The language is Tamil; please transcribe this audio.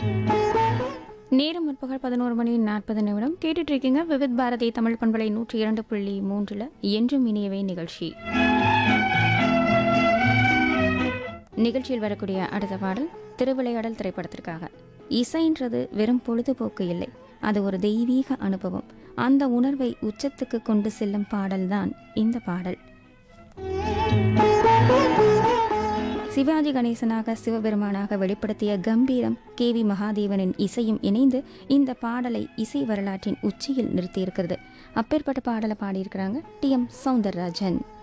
நேரம் முற்பகல் பதினோரு மணி நாற்பது நிமிடம் கேட்டுட்டு இருக்கீங்க விவித் பாரதி தமிழ் பண்பலை நூற்றி இரண்டு புள்ளி மூன்றுல என்றும் இனியவே நிகழ்ச்சி நிகழ்ச்சியில் வரக்கூடிய அடுத்த பாடல் திருவிளையாடல் திரைப்படத்திற்காக இசைன்றது வெறும் பொழுதுபோக்கு இல்லை அது ஒரு தெய்வீக அனுபவம் அந்த உணர்வை உச்சத்துக்கு கொண்டு செல்லும் பாடல்தான் இந்த பாடல் சிவாஜி கணேசனாக சிவபெருமானாக வெளிப்படுத்திய கம்பீரம் கே வி மகாதேவனின் இசையும் இணைந்து இந்த பாடலை இசை வரலாற்றின் உச்சியில் நிறுத்தியிருக்கிறது அப்பேற்பட்ட பாடலை பாடியிருக்கிறாங்க டி எம் சவுந்தரராஜன்